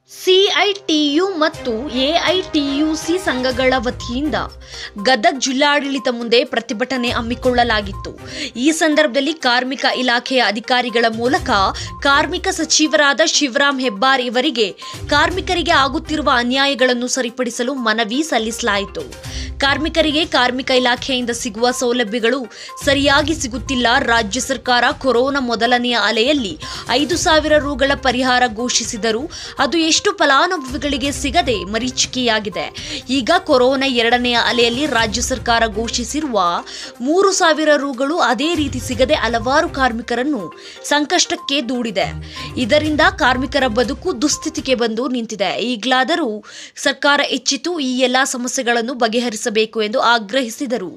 CITU ಮತ್ತು AITUC ಸಂಘಗಳ ವತಿಯಿಂದ ಗದಗ್ ಜಿಲ್ಲಾಡಳಿತ ಮುಂದೆ ಪ್ರತಿಭಟನೆ ಹಮ್ಮಿಕೊಳ್ಳಲಾಗಿತ್ತು ಈ ಸಂದರ್ಭದಲ್ಲಿ ಕಾರ್ಮಿಕ ಇಲಾಖೆಯ ಅಧಿಕಾರಿಗಳ ಮೂಲಕ ಕಾರ್ಮಿಕ ಸಚಿವರಾದ ಶಿವರಾಮ್ ಹೆಬ್ಬಾರ್ ಇವರಿಗೆ ಕಾರ್ಮಿಕರಿಗೆ ಆಗುತ್ತಿರುವ ಅನ್ಯಾಯಗಳನ್ನು ಸರಿಪಡಿಸಲು ಮನವಿ ಸಲ್ಲಿಸಲಾಯಿತು ಕಾರ್ಮಿಕರಿಗೆ ಕಾರ್ಮಿಕ ಇಲಾಖೆಯಿಂದ ಸಿಗುವ ಸೌಲಭ್ಯಗಳು ಸರಿಯಾಗಿ ಸಿಗುತ್ತಿಲ್ಲ ರಾಜ್ಯ ಸರ್ಕಾರ ಕೊರೋನಾ ಮೊದಲನೆಯ ಅಲೆಯಲ್ಲಿ ಐದು ಸಾವಿರ ರುಗಳ ಪರಿಹಾರ ಘೋಷಿಸಿದರೂ ಅದು ಎಷ್ಟು ಫಲಾನುಭವಿಗಳಿಗೆ ಸಿಗದೆ ಮರೀಚಿಕೆಯಾಗಿದೆ ಈಗ ಕೊರೋನಾ ಎರಡನೆಯ ಅಲೆಯಲ್ಲಿ ರಾಜ್ಯ ಸರ್ಕಾರ ಘೋಷಿಸಿರುವ ಮೂರು ಸಾವಿರ ರುಗಳು ಅದೇ ರೀತಿ ಸಿಗದೆ ಹಲವಾರು ಕಾರ್ಮಿಕರನ್ನು ಸಂಕಷ್ಟಕ್ಕೆ ದೂಡಿದೆ ಇದರಿಂದ ಕಾರ್ಮಿಕರ ಬದುಕು ದುಸ್ಥಿತಿಗೆ ಬಂದು ನಿಂತಿದೆ ಈಗಲಾದರೂ ಸರ್ಕಾರ ಎಚ್ಚೆತ್ತು ಈ ಎಲ್ಲ ಸಮಸ್ಯೆಗಳನ್ನು ಬಗೆಹರಿಸಬೇಕು ಎಂದು ಆಗ್ರಹಿಸಿದರು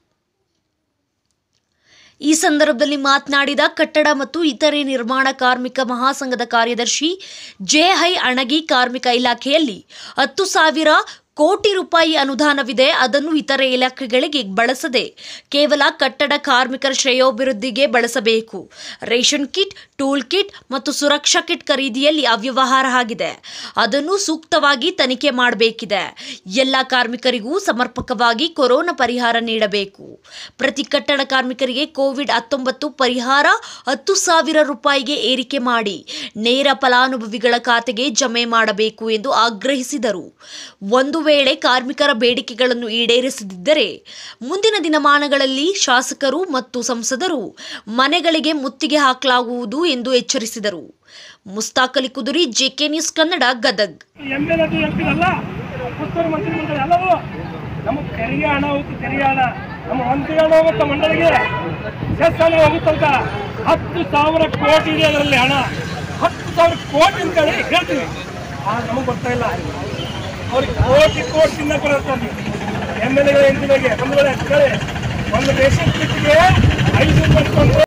ಈ ಸಂದರ್ಭದಲ್ಲಿ ಮಾತನಾಡಿದ ಕಟ್ಟಡ ಮತ್ತು ಇತರೆ ನಿರ್ಮಾಣ ಕಾರ್ಮಿಕ ಮಹಾಸಂಘದ ಕಾರ್ಯದರ್ಶಿ ಜೆ ಹೈ ಅಣಗಿ ಕಾರ್ಮಿಕ ಇಲಾಖೆಯಲ್ಲಿ ಹತ್ತು ಸಾವಿರ ಕೋಟಿ ರೂಪಾಯಿ ಅನುದಾನವಿದೆ ಅದನ್ನು ಇತರೆ ಇಲಾಖೆಗಳಿಗೆ ಬಳಸದೆ ಕೇವಲ ಕಟ್ಟಡ ಕಾರ್ಮಿಕರ ಶ್ರೇಯೋಭಿವೃದ್ಧಿಗೆ ಬಳಸಬೇಕು ರೇಷನ್ ಕಿಟ್ ಟೂಲ್ ಕಿಟ್ ಮತ್ತು ಸುರಕ್ಷಾ ಕಿಟ್ ಖರೀದಿಯಲ್ಲಿ ಅವ್ಯವಹಾರ ಆಗಿದೆ ಅದನ್ನು ಸೂಕ್ತವಾಗಿ ತನಿಖೆ ಮಾಡಬೇಕಿದೆ ಎಲ್ಲ ಕಾರ್ಮಿಕರಿಗೂ ಸಮರ್ಪಕವಾಗಿ ಕೊರೋನಾ ಪರಿಹಾರ ನೀಡಬೇಕು ಪ್ರತಿ ಕಟ್ಟಡ ಕಾರ್ಮಿಕರಿಗೆ ಕೋವಿಡ್ ಹತ್ತೊಂಬತ್ತು ಪರಿಹಾರ ಹತ್ತು ಸಾವಿರ ರೂಪಾಯಿಗೆ ಏರಿಕೆ ಮಾಡಿ ನೇರ ಫಲಾನುಭವಿಗಳ ಖಾತೆಗೆ ಜಮೆ ಮಾಡಬೇಕು ಎಂದು ಆಗ್ರಹಿಸಿದರು ಒಂದು ವೇಳೆ ಕಾರ್ಮಿಕರ ಬೇಡಿಕೆಗಳನ್ನು ಈಡೇರಿಸದಿದ್ದರೆ ಮುಂದಿನ ದಿನಮಾನಗಳಲ್ಲಿ ಶಾಸಕರು ಮತ್ತು ಸಂಸದರು ಮನೆಗಳಿಗೆ ಮುತ್ತಿಗೆ ಹಾಕಲಾಗುವುದು ಎಂದು ಎಚ್ಚರಿಸಿದರು Mushtaqali Kuduri JK news Kannada Gadag M L ಅದು ಎಂ ಪಿ ಅಲ್ಲ ಉಸ್ತುವಾರಿ ಮಂತ್ರಿ ಮಂಡಳಿ ಎಲ್ಲವೂ ನಮ್ಮ ತೆರಿಗೆ ಹಣ ಹೋಗುತ್ತೆ ತೆರಿಗೆ ಹಣ ನಮ್ಮ ಮಂತ್ರಿ ಹಣ ಹೋಗುತ್ತೆ ಮಂಡಳಿಗೆ ಸೆಸ್ ಹಣ ಹೋಗುತ್ತಂತ ಹತ್ತು ಸಾವಿರ ಕೋಟಿ ಇದೆ ಅದರಲ್ಲಿ ಹಣ ಹತ್ತು ಸಾವಿರ ಕೋಟಿ ಅಂತೇಳಿ ಹೇಳ್ತೀವಿ ಆ ನಮಗೆ ಗೊತ್ತಾ ಇಲ್ಲ ಅವ್ರಿಗೆ ಕೋಟಿ ಕೋಟಿ ತಿನ್ನಕ್ಕೆ ಬರುತ್ತೆ ಎಮ್ ಎಲ್ ಎಗಳ ಎಂ ಪಿಗಳಿಗೆ ಬಂಧುಗಳೇ ಕೇಳಿ ಒಂದು ರೇಷನ್ ಕಿಟ್ಗೆ ಐದು ರೂಪಾಯಿ